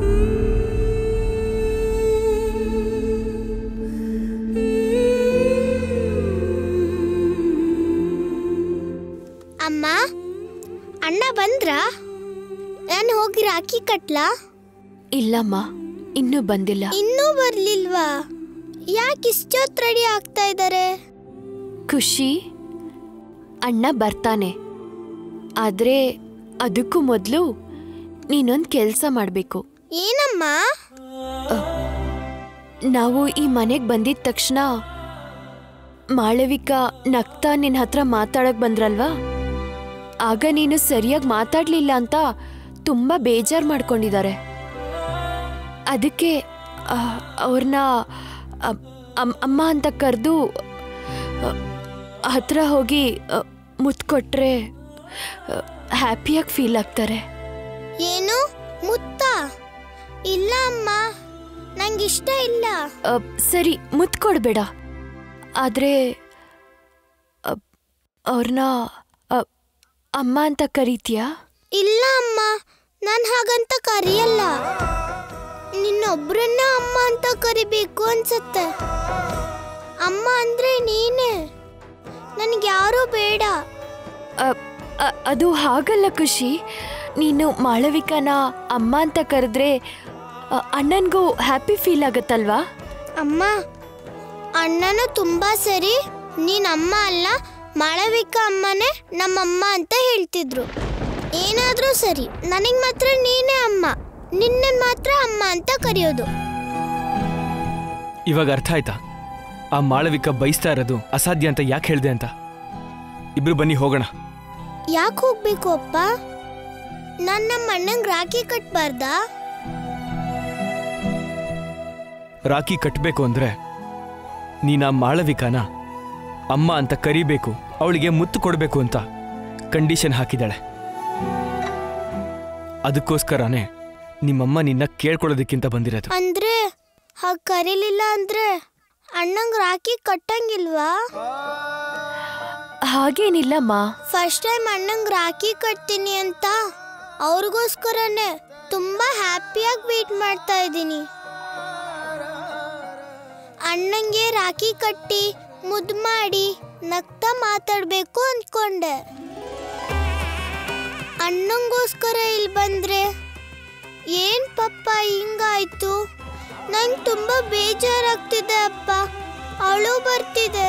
ಅಮ್ಮ ಅಣ್ಣ ಬಂದ್ರಾ ನಾನು ಹೋಗಿ ರಾಖಿ ಕಟ್ಲಾ ಇಲ್ಲಮ್ಮ ಇನ್ನೂ ಬಂದಿಲ್ಲ ಇನ್ನೂ ಬರ್ಲಿಲ್ವಾ ಯಾಕೆ ಇಷ್ಟೊತ್ತು ರೆಡಿ ಆಗ್ತಾ ಇದ್ದಾರೆ ಖುಷಿ ಅಣ್ಣ ಬರ್ತಾನೆ ಆದ್ರೆ ಅದಕ್ಕೂ ಮೊದಲು ನೀನೊಂದು ಕೆಲಸ ಮಾಡಬೇಕು ಏನಮ್ಮ ನಾವು ಈ ಮನೆಗೆ ಬಂದಿದ ತಕ್ಷಣ ಮಾಳವಿಕಾ ನಗ್ತಾ ನಿನ್ನ ಹತ್ರ ಮಾತಾಡಕ್ ಬಂದ್ರಲ್ವಾ ಆಗ ನೀನು ಸರಿಯಾಗಿ ಮಾತಾಡ್ಲಿಲ್ಲ ಅಂತ ತುಂಬಾ ಬೇಜಾರು ಮಾಡ್ಕೊಂಡಿದ್ದಾರೆ ಅದಕ್ಕೆ ಅವ್ರನ್ನ ಅಮ್ಮ ಅಂತ ಕರೆದು ಹತ್ರ ಹೋಗಿ ಮುತ್ತು ಕೊಟ್ರೆ ಹ್ಯಾಪಿಯಾಗಿ ಫೀಲ್ ಆಗ್ತಾರೆ ಏನು ಮುತ್ತ ಇಲ್ಲ ಅಮ್ಮ ನಂಗಿಷ್ಟ ಇಲ್ಲ ಅ, ಸರಿ ಮುತ್ತು ಕೊಡ್ಬೇಡ ಆದರೆ ಅವ್ರನ್ನ ಅಮ್ಮ ಅಂತ ಕರೀತೀಯಾ ಇಲ್ಲ ಅಮ್ಮ ನಾನು ಹಾಗಂತ ಕರೆಯಲ್ಲ ನಿನ್ನೊಬ್ರನ್ನ ಅಮ್ಮ ಅಂತ ಕರಿಬೇಕು ಅನ್ಸತ್ತೆ ಅಮ್ಮ ಅಂದ್ರೆ ನೀನೇ ನನಗೆ ಯಾರೂ ಬೇಡ ಅ, ಅ, ಅದು ಹಾಗಲ್ಲ ಖುಷಿ ನೀನು ಮಾಳವಿಕನ ಅಮ್ಮ ಅಂತ ಕರೆದ್ರೆ ಅಣ್ಣನಿಗೂ ಹ್ಯಾಪಿ ಫೀಲ್ ಆಗತ್ತಲ್ವಾ ಅಮ್ಮ ಅಣ್ಣನು ತುಂಬಾ ಸರಿ ನೀನ್ ಅಮ್ಮ ಅಲ್ಲ ಮಾಳವಿಕ ಅಮ್ಮನೇ ನಮ್ಮಮ್ಮ ಅಂತ ಹೇಳ್ತಿದ್ರು ಏನಾದ್ರೂ ಸರಿ ನನಗೆ ಮಾತ್ರ ನೀನೇ ಅಮ್ಮ ನಿನ್ನ ಮಾತ್ರ ಅಮ್ಮ ಅಂತ ಕರೆಯೋದು ಇವಾಗ ಅರ್ಥ ಆಯ್ತಾ ಆ ಮಾಳವಿಕ ಬಯಸ್ತಾ ಇರೋದು ಅಸಾಧ್ಯ ಅಂತ ಯಾಕೆ ಹೇಳ್ದೆ ಅಂತ ಇಬ್ರು ಬನ್ನಿ ಹೋಗೋಣ ಯಾಕೆ ಹೋಗ್ಬೇಕು ಅಪ್ಪ ನಾನು ನಮ್ಮ ಅಣ್ಣಂಗೆ ರಾಖಿ ಕಟ್ಬಾರ್ದಾ ರಾಖಿ ಕಟ್ಟಬೇಕು ಅಂದ್ರೆ ನೀನು ಆ ಮಾಳವಿಕಾನ ಅಮ್ಮ ಅಂತ ಕರಿಬೇಕು ಅವಳಿಗೆ ಮುತ್ತು ಕೊಡಬೇಕು ಅಂತ ಕಂಡೀಷನ್ ಹಾಕಿದಾಳೆ ಅದಕ್ಕೋಸ್ಕರನೇ ನಿಮ್ಮಮ್ಮ ನಿನ್ನ ಕೇಳ್ಕೊಳ್ಳೋದಕ್ಕಿಂತ ಬಂದಿರೋದು ಅಂದ್ರೆ ಹಾಗೆ ಕರೀಲಿಲ್ಲ ಅಂದ್ರೆ ಅಣ್ಣಂಗೆ ರಾಖಿ ಕಟ್ಟಂಗಿಲ್ವಾ ಹಾಗೇನಿಲ್ಲಮ್ಮ ಫಸ್ಟ್ ಟೈಮ್ ಅಣ್ಣಂಗೆ ರಾಖಿ ಕಟ್ತೀನಿ ಅಂತ ಅವ್ರಿಗೋಸ್ಕರನೇ ತುಂಬಾ ಹ್ಯಾಪಿಯಾಗಿ ವೇಟ್ ಮಾಡ್ತಾ ಇದ್ದೀನಿ ಅಣ್ಣಂಗೆ ರಾಖಿ ಕಟ್ಟಿ ಮುದ್ದು ಮಾಡಿ ನಗ್ತಾ ಮಾತಾಡ್ಬೇಕು ಅಂದ್ಕೊಂಡೆ ಅಣ್ಣಂಗೋಸ್ಕರ ಇಲ್ಲಿ ಬಂದ್ರೆ ಏನ್ ಪಪ್ಪ ಹಿಂಗಾಯ್ತು ನಂಗೆ ತುಂಬಾ ಬೇಜಾರಾಗ್ತಿದೆ ಅಪ್ಪ ಅಳು ಬರ್ತಿದೆ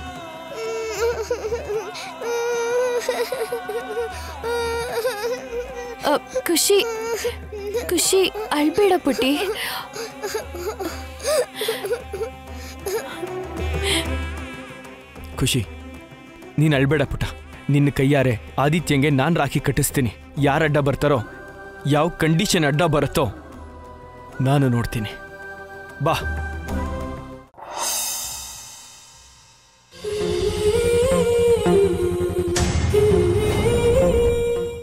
ಅ, ಖುಷಿ ಖುಷಿ ಅಳ್ಬೇಡ ಪುಟಿ ಖುಷಿ ನೀನು ಅಳ್ಬೇಡ ಪುಟ ನಿನ್ನ ಕೈಯಾರೆ ಆದಿತ್ಯಂಗೆ ನಾನು ರಾಖಿ ಕಟ್ಟಿಸ್ತೀನಿ ಯಾರು ಅಡ್ಡ ಬರ್ತಾರೋ ಯಾವ ಕಂಡೀಷನ್ ಅಡ್ಡ ಬರುತ್ತೋ ನಾನು ನೋಡ್ತೀನಿ ಬಾ